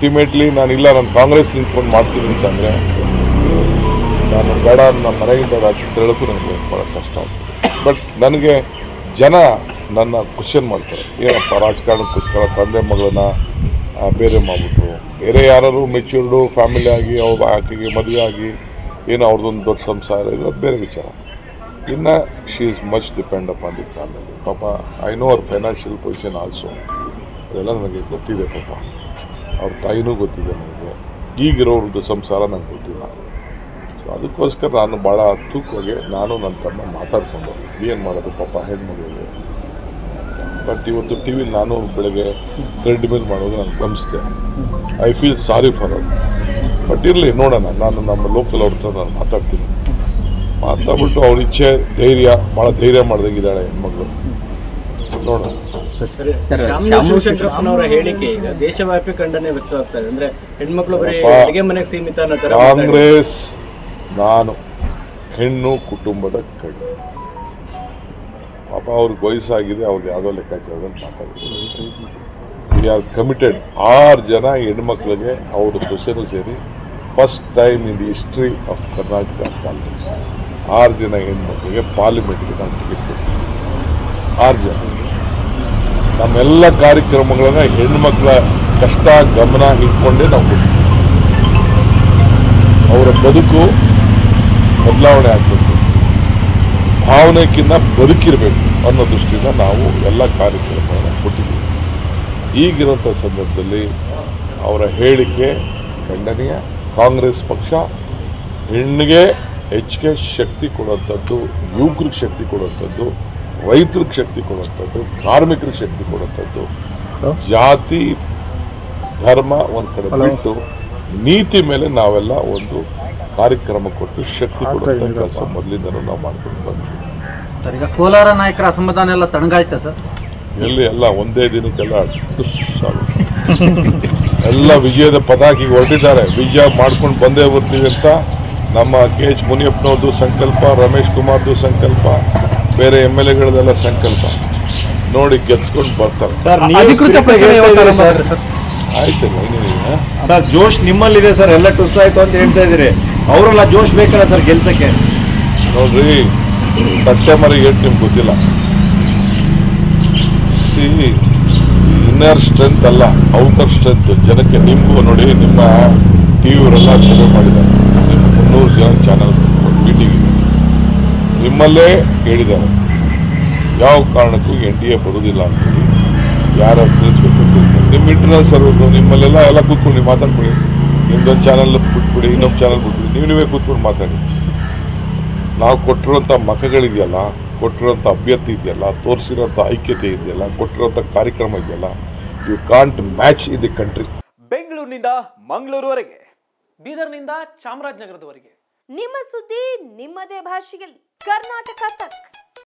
Ultimately ನಾನಿಲ್ಲ ನಾನು ಕಾಂಗ್ರೆಸ್ ನಿಂತ್ಕೊಂಡು ಮಾಡ್ತೀನಿ ಅಂತಂದರೆ ನಾನು ಬೇಡ ನನ್ನ ಮನೆಯಿಂದ ರಾಜ್ಯ ತೆರಳಕ್ಕೂ ನನಗೆ ಭಾಳ ಕಷ್ಟ ಆಗ್ತದೆ ಬಟ್ ನನಗೆ ಜನ ನನ್ನ ಕ್ವಶನ್ ಮಾಡ್ತಾರೆ ಏನಪ್ಪ ರಾಜಕಾರಣಕ್ಕೋಸ್ಕರ ತಂದೆ ಮಗಳನ್ನ ಆ, ಬೇರೆ ಮಾಡಿಬಿಟ್ರು ಬೇರೆ ಯಾರು ಮೆಚ್ಯೂರ್ಡು ಫ್ಯಾಮಿಲಿ ಆಗಿ ಅವ್ರ ಆಕೆಗೆ ಮದುವೆ ಆಗಿ ಏನೋ ಅವ್ರದ್ದೊಂದು ದೊಡ್ಡ ಸಂಸಾರ ಇದೆ ಅದು ಬೇರೆ ವಿಚಾರ ಇನ್ನು she is much depend upon the family ಪಾಪ ಐ ನೋ ಅವ್ರ ಫೈನಾನ್ಷಿಯಲ್ ಪೊಸಿಷನ್ ಆಲ್ಸೋ ಅದೆಲ್ಲ ನನಗೆ ಗೊತ್ತಿದೆ ಪಾಪ ಅವ್ರ ತಾಯಿನೂ ಗೊತ್ತಿದೆ ನನಗೆ ಈಗಿರೋರ್ದು ಸಂಸಾರ ನಂಗೆ ಗೊತ್ತಿಲ್ಲ ಸೊ ಅದಕ್ಕೋಸ್ಕರ ನಾನು ಭಾಳ ತೂಕವಾಗಿ ನಾನು ನನ್ನ ತಮ್ಮ ಮಾತಾಡಿಕೊಂಡು ಏನು ಮಾಡೋದು ಪಾಪ ಹೆಣ್ಮಗಳಿಗೆ ಬಟ್ ಇವತ್ತು ಟಿ ವಿಲಿ ನಾನು ಬೆಳಗ್ಗೆ ಟ್ರೆಡ್ಮಿಲ್ ಮಾಡೋದು ನಾನು ಗಮನಿಸಿದೆ ಐ ಫೀಲ್ ಸಾರಿ ಫಾರ್ ಅವ್ರು ಬಟ್ ಇರಲಿ ನೋಡೋಣ ನಾನು ನಮ್ಮ ಲೋಕಲ್ ಅವ್ರ ಹತ್ರ ನಾನು ಮಾತಾಡ್ತೀನಿ ಮಾತಾಡ್ಬಿಟ್ಟು ಅವ್ರ ಇಚ್ಛೆ ಧೈರ್ಯ ಭಾಳ ಧೈರ್ಯ ಮಾಡ್ದಂಗಿದ್ದಾಳೆ ಹೆಣ್ಮಗಳು ನೋಡೋಣ ಶಾಮನೂರು ಶಿವಶಂಕರಪ್ಪನವರ ಹೇಳಿಕೆ ಈಗ ದೇಶವ್ಯಾಪಿ ಖಂಡನೆ ವ್ಯಕ್ತವಾಗ್ತಾ ಇದೆ ಅಂದ್ರೆ ಹೆಣ್ಮಕ್ಳು ಬರೀ ಅಪ್ಪ, ಅಡಿಗೆ ಮನೆಗೆ ಸೀಮಿತ ಅನ್ನೋ ತರ ಮಾತಾಡಿ. ಕಾಂಗ್ರೆಸ್ ನಾನು ಹೆಣ್ಣು ಕುಟುಂಬದ ಕಣ್ಣು ಪಾಪ ಅವ್ರಿಗೆ ವಯಸ್ಸಾಗಿದೆ ಅವ್ರಿಗೆ ಯಾವುದೋ ಲೆಕ್ಕಾಚಾರದಲ್ಲಿ ಮಾತಾಡ್ತಾರೆ ವಿ ಆರ್ ಕಮಿಟೆಡ್ ಆರು ಜನ ಹೆಣ್ಮಕ್ಳಿಗೆ ಅವರು ಸೊಸೆನೂ ಸೇರಿ first time in the history of Karnataka Congress ಆರು ಜನ ಹೆಣ್ಮಕ್ಳಿಗೆ ಪಾರ್ಲಿಮೆಂಟ್ಗೆ ನಾವು ಟಿಕೆಟ್ ಕೊಡ್ತೀವಿ ಆರು ಜನ ನಮ್ಮೆಲ್ಲ ಕಾರ್ಯಕ್ರಮಗಳನ್ನ ಹೆಣ್ಮಕ್ಳ ಕಷ್ಟ ಗಮನ ಇಟ್ಕೊಂಡೇ ನಾವು ಕೊಡ್ತೀವಿ ಅವರ ಬದುಕು ಬದಲಾವಣೆ ಆಗಬೇಕು ಭಾವನೆಕ್ಕಿಂತ ಬದುಕಿರಬೇಕು ಅನ್ನೋ ದೃಷ್ಟಿಯಿಂದ ನಾವು ಎಲ್ಲ ಕಾರ್ಯಕ್ರಮಗಳನ್ನು ಕೊಟ್ಟಿದ್ದೀವಿ ಈಗಿರೋಂಥ ಸಂದರ್ಭದಲ್ಲಿ ಅವರ ಹೇಳಿಕೆ ಖಂಡನೀಯ ಕಾಂಗ್ರೆಸ್ ಪಕ್ಷ ಹೆಣ್ಣಿಗೆ ಹೆಚ್ಚಿಗೆ ಶಕ್ತಿ ಕೊಡುವಂಥದ್ದು ಯುವಕರಿಗೆ ಶಕ್ತಿ ಕೊಡುವಂಥದ್ದು ರೈತರಿಗೆ ಶಕ್ತಿ ಕೊಡುವಂಥದ್ದು ಕಾರ್ಮಿಕರಿಗೆ ಶಕ್ತಿ ಕೊಡುವಂಥದ್ದು ಜಾತಿ ಧರ್ಮ ಒಂದು ಕಡೆ ಬಿಟ್ಟು ನೀತಿ ಮೇಲೆ ನಾವೆಲ್ಲ ಒಂದು ಕಾರ್ಯಕ್ರಮ ಕೊಟ್ಟು ಶಕ್ತಿ ಕೊಡುವಂಥ ಕೆಲಸ ಮೊದಲಿಂದನೂ ನಾವು ಮಾಡ್ಕೊಂಡು ಬಂದ್ವಿ ಸರ್ ಈಗ ಕೋಲಾರ ನಾಯಕರ ಅಸಮಾಧಾನ ಎಲ್ಲ ತಣ್ಣಗಾಯ್ತಾ ಸರ್ ಎಲ್ಲಿ ಎಲ್ಲ ಒಂದೇ ದಿನಕ್ಕೆಲ್ಲ ಟುಸ್ ಆಗುತ್ತೆ. ಎಲ್ಲ ವಿಜಯದ ಪತಾಕಿಗೆ ಹೊರಟಿದ್ದಾರೆ ವಿಜಯ ಮಾಡ್ಕೊಂಡು ಬಂದೇ ಬರ್ತೀವಿ ಅಂತ ನಮ್ಮ ಕೆ ಎಚ್ ಮುನಿಯಪ್ಪನವ್ರದ್ದು ಸಂಕಲ್ಪ ರಮೇಶ್ ಕುಮಾರ್ದು ಸಂಕಲ್ಪ ಬೇರೆ ಎಮ್ ಎಲ್ ಎಗಳದೆಲ್ಲ ಸಂಕಲ್ಪ ನೋಡಿ ಗೆದ್ಸ್ಕೊಂಡು ಬರ್ತಾರೆ ಸರ್ ನೀವು ಅಧಿಕೃತ spirit ಆಗಿ ಪ್ರಚಾರ ಹೇಳ್ತಾ ಯಾವಾಗ ಇದ್ದೀರಿ ಸರ್ ಮಾಡ್ತಾರೆ ಸರ್ ಆಯ್ತಲ್ಲ ಇನ್ನೇನಿದೆ ಸರ್ ಜೋಶ್ ನಿಮ್ಮಲ್ಲಿದೆ ಸರ್ ಎಲ್ಲ ಟುಸ್ ಆಯ್ತು ಅಂತ ಹೇಳ್ತಾ ಇದ್ದೀರಿ ಅವರೆಲ್ಲ ಜೋಶ್ ಬೇಕಲ್ಲ ಸರ್ ಗೆಲ್ಸಕ್ಕೆ ನೋಡ್ರಿ ತಟ್ಟೆ ಮರಿ ಏಟ್ ನಿಮ್ಗೆ ಗೊತ್ತಿಲ್ಲ ಸಿ ಇನ್ನರ್ ಸ್ಟ್ರೆಂತ್ ಅಲ್ಲ ಔಟರ್ ಸ್ಟ್ರೆಂತ್ ಜನಕ್ಕೆ ನಿಮಗೂ ನೋಡಿ ನಿಮ್ಮ ಟಿ ವಿಯವರೆಲ್ಲ ಸರ್ವೆ ಮಾಡಿದ್ದಾರೆ ನಿಮ್ಮ ಮುನ್ನೂರು ಜನ ಚಾನಲ್ ಮೀಟಿಂಗ್ ನಿಮ್ಮಲ್ಲೇ ಹೇಳಿದ್ದಾರೆ ಯಾವ ಕಾರಣಕ್ಕೂ ಎನ್ ಡಿ ಎ ಬರೋದಿಲ್ಲ ಅಂತೇಳಿ ಯಾರು ತಿಳಿಸ್ಬೇಕು ತಿಳಿಸ್ತಾರೆ ನಿಮ್ಮ ಇಂಟರ್ನಲ್ ಸರ್ವೆ ನಿಮ್ಮಲ್ಲೆಲ್ಲ ಎಲ್ಲ ಕೂತ್ಕೊಂಡು ನೀವು ಮಾತಾಡ್ಬಿಡಿ ನಿಮ್ದೊಂದು ಚಾನಲ್ ಬಿಟ್ಬಿಡಿ ಇನ್ನೊಂದು ಚಾನಲ್ ಬಿಟ್ಬಿಡಿ ನೀವು ನೀವೇ ಕೂತ್ಕೊಂಡು ಮಾತಾಡಿ ನಾವು ಕೊಟ್ಟಿರೋಂಥ ಮಖಗಳಿದೆಯಲ್ಲ ಕೊಟ್ಟಿರೋಂಥ ಅಭ್ಯರ್ಥಿ ಇದೆಯಲ್ಲ ತೋರಿಸಿರೋಂಥ ಐಕ್ಯತೆ ಇದೆಯಲ್ಲ ಕೊಟ್ಟಿರೋಂಥ ಕಾರ್ಯಕ್ರಮ ಇದೆಯಲ್ಲ you can't match in the country ಬೆಂಗಳೂರಿನಿಂದ ಮಂಗಳೂರುವರೆಗೆ ಬೀದರ್ನಿಂದ ಚಾಮರಾಜನಗರದವರೆಗೆ ನಿಮ್ಮ ಸುದ್ದಿ ನಿಮ್ಮದೇ ಭಾಷೆಯಲ್ಲಿ ಕರ್ನಾಟಕ ತಕ್